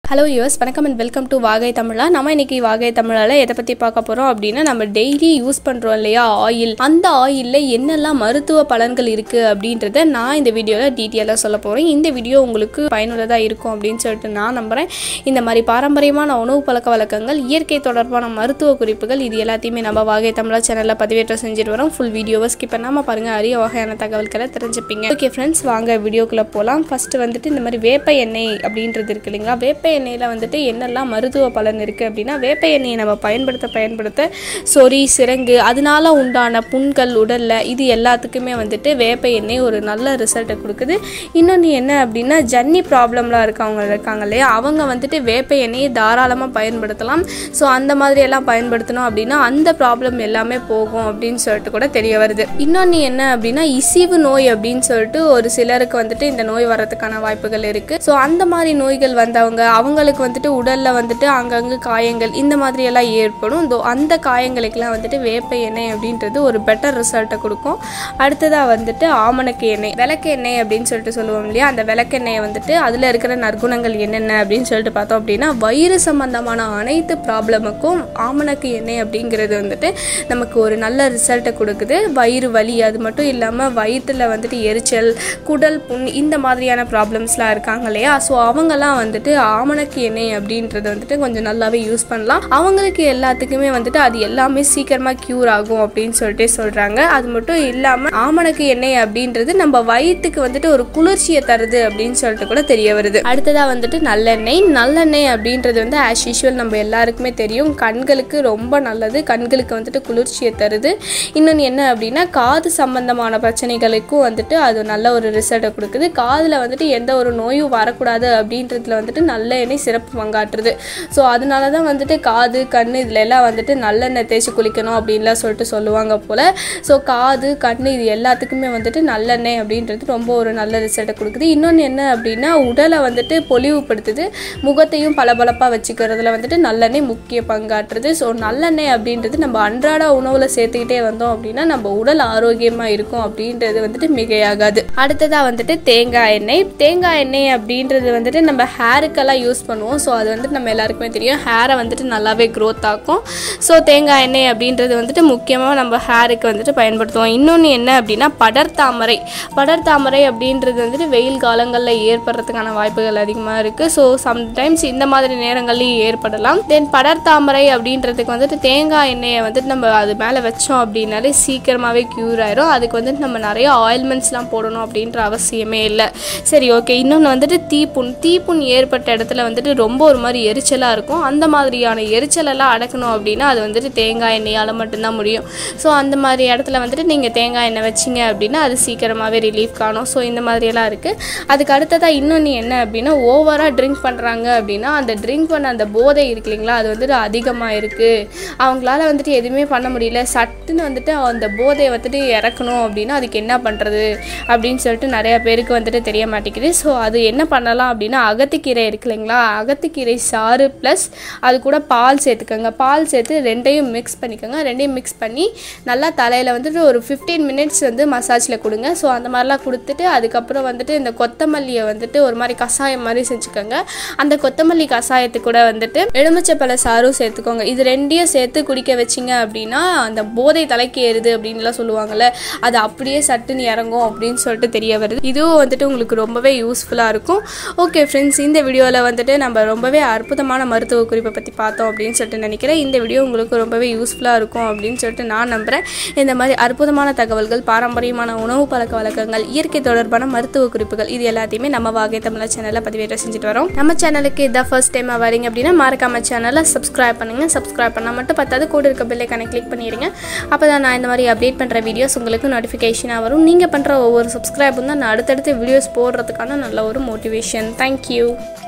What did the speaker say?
hello US வணக்கம் and welcome to Vaagai Tamizha நம்ம இன்னைக்கு வாகை தமிழால எதை பற்றி பார்க்க போகிறோம் அப்படின்னா நம்ம டெய்லி யூஸ் பண்ணுறோம் இல்லையா ஆயில் அந்த ஆயிலில் என்னெல்லாம் மருத்துவ பலன்கள் இருக்குது அப்படின்றத நான் இந்த வீடியோவில் டீட்டெயிலாக சொல்ல போகிறேன் இந்த வீடியோ உங்களுக்கு பயனுள்ளதாக இருக்கும் அப்படின்னு சொல்லிட்டு நான் நம்புகிறேன் இந்த மாதிரி பாரம்பரியமான உணவு பழக்க வழக்கங்கள் இயற்கை தொடர்பான மருத்துவ குறிப்புகள் இது எல்லாத்தையுமே நம்ம வாகை தமிழா சேனலில் பதிவேற்றம் செஞ்சுட்டு வரோம் ஃபுல் வீடியோவை ஸ்கிப் பண்ணாமல் பாருங்கள் அரிய வகையான தகவல்களை தெரிஞ்சுப்பீங்க ஓகே ஃப்ரெண்ட்ஸ் வாங்க வீடியோக்குள்ளே போகலாம் ஃபஸ்ட்டு வந்துட்டு இந்த மாதிரி வேப்ப எண்ணெய் அப்படின்றது இருக்கு இல்லைங்களா வேப்ப எண்ணெயில் வந்துட்டு என்னெல்லாம் மருத்துவ பலன் இருக்குது அப்படின்னா வேப்ப எண்ணெயை நம்ம பயன்படுத்த பயன்படுத்த சொறி சிரங்கு அதனால உண்டான புண்கள் உடலில் இது எல்லாத்துக்குமே வந்துட்டு வேப்ப எண்ணெய் ஒரு நல்ல ரிசல்ட்டை கொடுக்குது இன்னொன்று என்ன அப்படின்னா ஜன்னி ப்ராப்ளம்லாம் இருக்கவங்க இருக்காங்க இல்லையா அவங்க வந்துட்டு வேப்ப எண்ணெயை தாராளமாக பயன்படுத்தலாம் ஸோ அந்த மாதிரி எல்லாம் பயன்படுத்தணும் அப்படின்னா அந்த ப்ராப்ளம் எல்லாமே போகும் அப்படின்னு சொல்லிட்டு கூட தெரிய வருது இன்னொன்று என்ன அப்படின்னா இசிவு நோய் அப்படின்னு சொல்லிட்டு ஒரு சிலருக்கு வந்துட்டு இந்த நோய் வர்றதுக்கான வாய்ப்புகள் இருக்குது ஸோ அந்த மாதிரி நோய்கள் வந்தவங்க அவங்களுக்கு வந்துட்டு உடலில் வந்துட்டு அங்கங்கே காயங்கள் இந்த மாதிரி எல்லாம் ஏற்படும் தோ அந்த காயங்களுக்கெல்லாம் வந்துட்டு வேப்ப எண்ணெய் அப்படின்றது ஒரு பெட்டர் ரிசல்ட்டை கொடுக்கும் அடுத்ததாக வந்துட்டு ஆமணக்கு எண்ணெய் விளக்கு எண்ணெய் அப்படின்னு சொல்லிட்டு சொல்லுவோம் இல்லையா அந்த விளக்கெண்ணெயை வந்துட்டு அதில் இருக்கிற நற்குணங்கள் என்னென்ன அப்படின்னு சொல்லிட்டு பார்த்தோம் அப்படின்னா வயிறு சம்பந்தமான அனைத்து ப்ராப்ளமுக்கும் ஆமணக்கு எண்ணெய் அப்படிங்கிறது வந்துட்டு நமக்கு ஒரு நல்ல ரிசல்ட்டை கொடுக்குது வயிறு வலி அது மட்டும் இல்லாமல் வயிற்றில் வந்துட்டு எரிச்சல் குடல் புண் இந்த மாதிரியான ப்ராப்ளம்ஸ்லாம் இருக்காங்க இல்லையா ஸோ அவங்கெல்லாம் வந்துட்டு ஆமணக்கு எண்ணெய் அப்படின்றது வந்துட்டு கொஞ்சம் நல்லாவே யூஸ் பண்ணலாம் அவங்களுக்கு எல்லாத்துக்குமே வந்துட்டு அது எல்லாமே சீக்கிரமாக க்யூர் ஆகும் அப்படின்னு சொல்லிட்டு சொல்கிறாங்க அது மட்டும் இல்லாமல் ஆமணக்கு எண்ணெய் அப்படின்றது நம்ம வயிற்றுக்கு வந்துட்டு ஒரு குளிர்ச்சியை தருது அப்படின்னு சொல்லிட்டு கூட தெரிய வருது அடுத்ததாக வந்துட்டு நல்லெண்ணெய் நல்லெண்ணெய் அப்படின்றது வந்து ஆஸ் யூஷுவல் நம்ம எல்லாருக்குமே தெரியும் கண்களுக்கு ரொம்ப நல்லது கண்களுக்கு வந்துட்டு குளிர்ச்சியை தருது இன்னொன்று என்ன அப்படின்னா காது சம்பந்தமான பிரச்சனைகளுக்கும் வந்துட்டு அது நல்ல ஒரு ரிசல்ட்டை கொடுக்குது காதில் வந்துட்டு எந்த ஒரு நோயும் வரக்கூடாது அப்படின்றதுல வந்துட்டு நல்ல எண்ணெய் சிறப்பு பங்காற்றுது ஸோ அதனால தான் வந்துட்டு காது கண் இதில் எல்லாம் வந்துட்டு நல்லெண்ணெய் தேய்ச்சி குளிக்கணும் அப்படின்லாம் சொல்லிட்டு சொல்லுவாங்க போல் ஸோ காது கண் இது எல்லாத்துக்குமே வந்துட்டு நல்லெண்ணெய் அப்படின்றது ரொம்ப ஒரு நல்ல ரிசல்ட்டை கொடுக்குது இன்னொன்று என்ன அப்படின்னா உடலை வந்துட்டு பொலிவுபடுத்துது முகத்தையும் பளபளப்பாக வச்சுக்கிறதுல வந்துட்டு நல்லெண்ணெய் முக்கிய பங்காற்றுது ஸோ நல்லெண்ணெய் அப்படின்றது நம்ம அன்றாட உணவில் சேர்த்துக்கிட்டே வந்தோம் அப்படின்னா நம்ம உடல் ஆரோக்கியமாக இருக்கும் அப்படின்றது வந்துட்டு மிகையாகாது அடுத்ததாக வந்துட்டு தேங்காய் எண்ணெய் தேங்காய் எண்ணெய் அப்படின்றது வந்துட்டு நம்ம ஹேருக்கெல்லாம் யூஸ் பண்ணுவோம் ஸோ அது வந்துட்டு நம்ம எல்லாருக்குமே தெரியும் ஹேரை வந்துட்டு நல்லாவே க்ரோத் ஆக்கும் ஸோ தேங்காய் எண்ணெய் அப்படின்றது வந்துட்டு முக்கியமாக நம்ம ஹேருக்கு வந்துட்டு பயன்படுத்துவோம் இன்னொன்று என்ன அப்படின்னா படர்தாமரை படர்தாமரை அப்படின்றது வந்துட்டு வெயில் காலங்களில் ஏற்படுறதுக்கான வாய்ப்புகள் அதிகமாக இருக்குது ஸோ சம்டைம்ஸ் இந்த மாதிரி நேரங்கள்லையும் ஏற்படலாம் தென் படர்தாமரை அப்படின்றதுக்கு வந்துட்டு தேங்காய் எண்ணெயை வந்துட்டு நம்ம அது மேலே வச்சோம் அப்படின்னாலே சீக்கிரமாகவே க்யூர் ஆயிரும் அதுக்கு வந்துட்டு நம்ம நிறைய ஆயில்மெண்ட்ஸ்லாம் போடணும் அப்படின்ற அவசியமே இல்லை சரி ஓகே இன்னொன்று வந்துட்டு தீப்புண் தீப்புண் ஏற்பட்ட இடத்துல வந்துட்டு ரொம்ப ஒரு மாதிரி எரிச்சலாக இருக்கும் அந்த மாதிரியான எரிச்சலெல்லாம் அடக்கணும் அப்படின்னா அது வந்துட்டு தேங்காய் எண்ணெயால் மட்டும்தான் முடியும் ஸோ அந்த மாதிரி இடத்துல வந்துட்டு நீங்கள் தேங்காய் எண்ணெய் வச்சிங்க அப்படின்னா அது சீக்கிரமாகவே ரிலீஃப் காணும் ஸோ இந்த மாதிரியெல்லாம் இருக்குது அதுக்கு அடுத்ததாக இன்னொன்று என்ன அப்படின்னா ஓவராக ட்ரிங்க் பண்ணுறாங்க அப்படின்னா அந்த ட்ரிங்க் பண்ண அந்த போதை இருக்கு இல்லைங்களா அது வந்துட்டு அதிகமாக இருக்குது அவங்களால வந்துட்டு எதுவுமே பண்ண முடியல சட்டுன்னு வந்துட்டு அந்த போதையை வந்துட்டு இறக்கணும் அப்படின்னா அதுக்கு என்ன பண்ணுறது அப்படின்னு சொல்லிட்டு நிறைய பேருக்கு வந்துட்டு தெரிய மாட்டேங்குது ஸோ அது என்ன பண்ணலாம் அப்படின்னா அகத்திக்கீரை இருக்கு இல்லைங்களா அகத்திக்கீரை சாறு ப்ளஸ் அது கூட பால் சேர்த்துக்கோங்க பால் சேர்த்து ரெண்டையும் மிக்ஸ் பண்ணிக்கோங்க ரெண்டையும் மிக்ஸ் பண்ணி நல்லா தலையில் வந்துட்டு ஒரு ஃபிஃப்டீன் மினிட்ஸ் வந்து மசாஜில் கொடுங்க ஸோ அந்த மாதிரிலாம் கொடுத்துட்டு அதுக்கப்புறம் வந்துட்டு இந்த கொத்தமல்லியை வந்துட்டு ஒரு மாதிரி கஷாயம் மாதிரி செஞ்சுக்கோங்க அந்த கொத்தமல்லி கஷாயத்து கூட வந்துட்டு எலுமிச்சப்பழ சாரும் சேர்த்துக்கோங்க இது ரெண்டையும் சேர்த்து குடிக்க வச்சிங்க அப்படின்னா அந்த போதை தலைக்கு ஏறுது அப்படின்லாம் சொல்லுவாங்கள்ல அது அப்படியே சட்டுன்னு இறங்கும் அப்படின்னு சொல்லிட்டு தெரிய வருது இதுவும் வந்துட்டு உங்களுக்கு ரொம்பவே யூஸ்ஃபுல்லாக இருக்கும் ஓகே ஃப்ரெண்ட்ஸ் இந்த வீடியோவில் வந்துட்டு நம்ம ரொம்பவே அற்புதமான மருத்துவ குறிப்பை பற்றி பார்த்தோம் அப்படின்னு சொல்லிட்டு நினைக்கிறேன் இந்த வீடியோ உங்களுக்கு ரொம்பவே யூஸ்ஃபுல்லாக இருக்கும் அப்படின்னு சொல்லிட்டு நான் நம்புகிறேன் இந்த மாதிரி அற்புதமான தகவல்கள் பாரம்பரியமான உணவு பழக்க வழக்கங்கள் இயற்கை தொடர்பான மருத்துவ குறிப்புகள் இது எல்லாத்தையுமே நம்ம வாகை தமிழ் சேனலில் பதிவேற்ற செஞ்சுட்டு வரோம் நம்ம சேனலுக்கு இதான் ஃபர்ஸ்ட் டைம் வரீங்க அப்படின்னா மறக்காம சேனலை சப்ஸ்கிரைப் பண்ணுங்கள் சப்ஸ்கிரைப் பண்ணால் மட்டும் பத்தாது கூட இருக்க பெல்லைக்கான கிளிக் பண்ணிடுங்க அப்போ தான் நான் இந்த மாதிரி அப்டேட் பண்ணுற வீடியோஸ் உங்களுக்கு நோட்டிஃபிகேஷனாக வரும் நீங்கள் பண்ணுற ஒவ்வொரு சப்ஸ்கிரைபும் தான் நான் அடுத்தடுத்து வீடியோஸ் போடுறதுக்கான நல்ல ஒரு மோட்டிவேஷன் தேங்க்யூ